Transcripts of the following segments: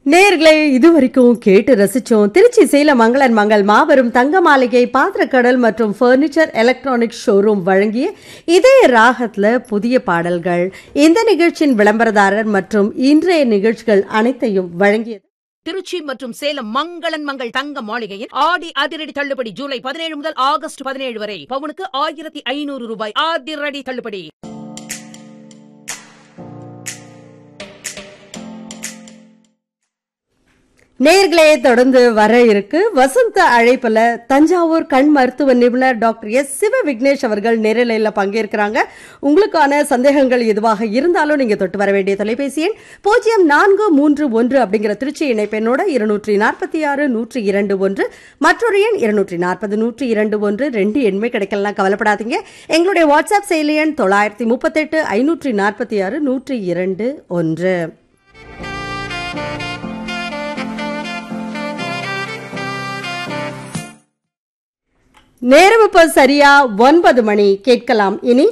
நேர்களே இதுவரைக்கும் கேட்டு ரசிச்சோம் திருச்சி சேலம் மங்களன் மங்கள் மாபெரும் தங்க மாளிகை பாத்திரக்கடல் மற்றும் ஃபர்னிச்சர் எலக்ட்ரானிக் ஷோரூம் வழங்கிய இதே ராகத்துல புதிய பாடல்கள் இந்த நிகழ்ச்சியின் விளம்பரதாரர் மற்றும் இன்றைய நிகழ்ச்சிகள் அனைத்தையும் வழங்கியது திருச்சி மற்றும் சேலம் மங்களன் மங்கள் தங்க மாளிகையின் ஆடி அதிரடி தள்ளுபடி ஜூலை பதினேழு முதல் ஆகஸ்ட் பதினேழு வரை பவுனுக்கு ஆயிரத்தி ஐநூறு ரூபாய் அதிரடி தள்ளுபடி நேர்களே தொடர்ந்து வர இருக்கு வசந்த அழைப்புல தஞ்சாவூர் கண் மருத்துவ நிபுணர் டாக்டர் எஸ் சிவ விக்னேஷ் அவர்கள் நேரலையில் பங்கேற்கிறாங்க உங்களுக்கான சந்தேகங்கள் எதுவாக இருந்தாலும் நீங்க தொட்டு வர வேண்டிய தொலைபேசி எண் பூஜ்ஜியம் நான்கு மூன்று ஒன்று அப்படிங்கிற திருச்சி இணைப்பெண்ணோட இருநூற்றி நாற்பத்தி ஆறு நூற்றி இரண்டு ஒன்று மற்றொரு எண் இருநூற்றி நாற்பது நூற்றி இரண்டு ஒன்று ரெண்டு எண்மை கிடைக்கலாம் கவலைப்படாதீங்க எங்களுடைய வாட்ஸ்அப் செயலி எண் தொள்ளாயிரத்தி முப்பத்தெட்டு ஐநூற்றி நாற்பத்தி ஆறு நூற்றி இரண்டு ஒன்று நேரம் இப்போ சரியா ஒன்பது மணி கேட்கலாம் இனி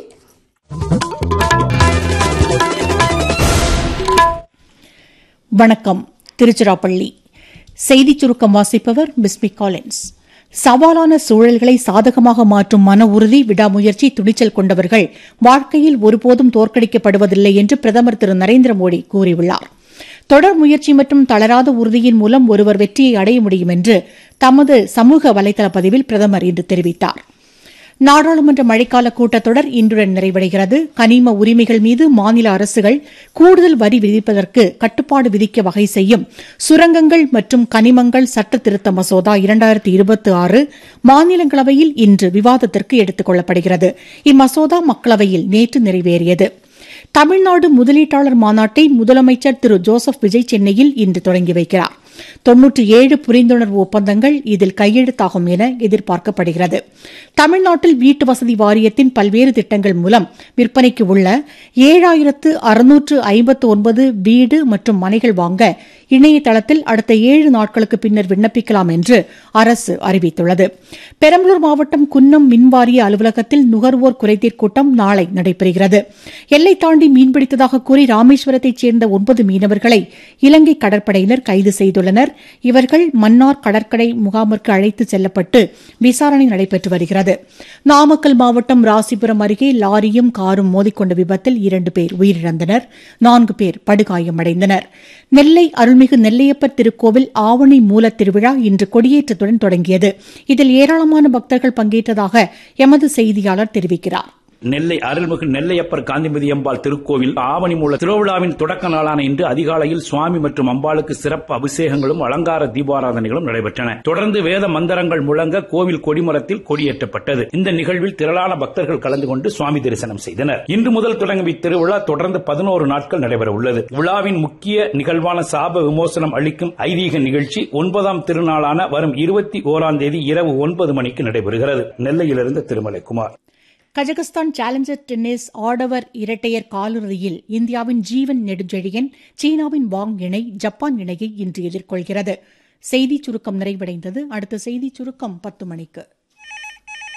வணக்கம் திருச்சிராப்பள்ளி செய்திச் சுருக்கம் வாசிப்பவர் பிஸ்மி காலின்ஸ் சவாலான சூழல்களை சாதகமாக மாற்றும் மன உறுதி விடாமுயற்சி துணிச்சல் கொண்டவர்கள் வாழ்க்கையில் ஒருபோதும் தோற்கடிக்கப்படுவதில்லை என்று பிரதமர் திரு நரேந்திர மோடி கூறியுள்ளார் தொடர் முயற்சி மற்றும் தளராத உறுதியின் மூலம் ஒருவர் வெற்றியை அடைய முடியும் என்று தமது சமூக வலைதள பதிவில் பிரதமர் இன்று தெரிவித்தார் நாடாளுமன்ற மழைக்கால கூட்டத்தொடர் இன்றுடன் நிறைவடைகிறது கனிம உரிமைகள் மீது மாநில அரசுகள் கூடுதல் வரி விதிப்பதற்கு கட்டுப்பாடு விதிக்க வகை செய்யும் சுரங்கங்கள் மற்றும் கனிமங்கள் சட்ட திருத்த மசோதா இரண்டாயிரத்தி இருபத்தி ஆறு மாநிலங்களவையில் இன்று விவாதத்திற்கு எடுத்துக் கொள்ளப்படுகிறது இம்மசோதா மக்களவையில் நேற்று நிறைவேறியது தமிழ்நாடு முதலீட்டாளர் மாநாட்டை முதலமைச்சர் திரு ஜோசப் விஜய் சென்னையில் இன்று தொடங்கி வைக்கிறார் தொன்னூற்றி ஏழு புரிந்துணர்வு ஒப்பந்தங்கள் இதில் கையெழுத்தாகும் என எதிர்பார்க்கப்படுகிறது தமிழ்நாட்டில் வீட்டு வசதி வாரியத்தின் பல்வேறு திட்டங்கள் மூலம் விற்பனைக்கு உள்ள ஏழாயிரத்து அறுநூற்று ஐம்பத்து ஒன்பது வீடு மற்றும் மனைகள் வாங்க இணையதளத்தில் அடுத்த ஏழு நாட்களுக்கு பின்னர் விண்ணப்பிக்கலாம் என்று அரசு அறிவித்துள்ளது பெரம்பலூர் மாவட்டம் குன்னம் மின்வாரிய அலுவலகத்தில் நுகர்வோர் குறைதீர் கூட்டம் நாளை நடைபெறுகிறது எல்லை தாண்டி மீன்பிடித்ததாக கூறி ராமேஸ்வரத்தைச் சேர்ந்த ஒன்பது மீனவர்களை இலங்கை கடற்படையினர் கைது செய்துள்ளனர் இவர்கள் மன்னார் கடற்கரை முகாமிற்கு அழைத்துச் செல்லப்பட்டு விசாரணை நடைபெற்று வருகிறது நாமக்கல் மாவட்டம் ராசிபுரம் அருகே லாரியும் காரும் மோதிக்கொண்ட விபத்தில் இரண்டு பேர் உயிரிழந்தனர் நான்கு பேர் படுகாயமடைந்தனர் நெல்லை அருள்மிகு நெல்லையப்பர் திருக்கோவில் ஆவணி மூலத் திருவிழா இன்று கொடியேற்றத்துடன் தொடங்கியது இதில் ஏராளமான பக்தர்கள் பங்கேற்றதாக எமது செய்தியாளர் தெரிவிக்கிறார் நெல்லை அருள்மிகு நெல்லையப்பர் காந்திமதி அம்பாள் திருக்கோவில் ஆவணி மூல திருவிழாவின் தொடக்க நாளான இன்று அதிகாலையில் சுவாமி மற்றும் அம்பாளுக்கு சிறப்பு அபிஷேகங்களும் அலங்கார தீபாராதனைகளும் நடைபெற்றன தொடர்ந்து வேத மந்திரங்கள் முழங்க கோவில் கொடிமரத்தில் கொடியேற்றப்பட்டது இந்த நிகழ்வில் திரளான பக்தர்கள் கலந்து கொண்டு சுவாமி தரிசனம் செய்தனர் இன்று முதல் தொடங்கும் இத்திருவிழா தொடர்ந்து பதினோரு நாட்கள் நடைபெற உள்ளது விழாவின் முக்கிய நிகழ்வான சாப விமோசனம் அளிக்கும் ஐதீக நிகழ்ச்சி ஒன்பதாம் திருநாளான வரும் இருபத்தி ஓராம் தேதி இரவு ஒன்பது மணிக்கு நடைபெறுகிறது நெல்லையிலிருந்து Thirumalai Kumar Kazakhstan challenger tennis ஆடவர் இரட்டையர் காலிறுதியில் இந்தியாவின் ஜீவன் நெடுஞ்செழியன் சீனாவின் வாங் இணை ஜப்பான் இணையை இன்று எதிர்கொள்கிறது செய்திச் சுருக்கம் நிறைவடைந்தது அடுத்த செய்திச் சுருக்கம் பத்து மணிக்கு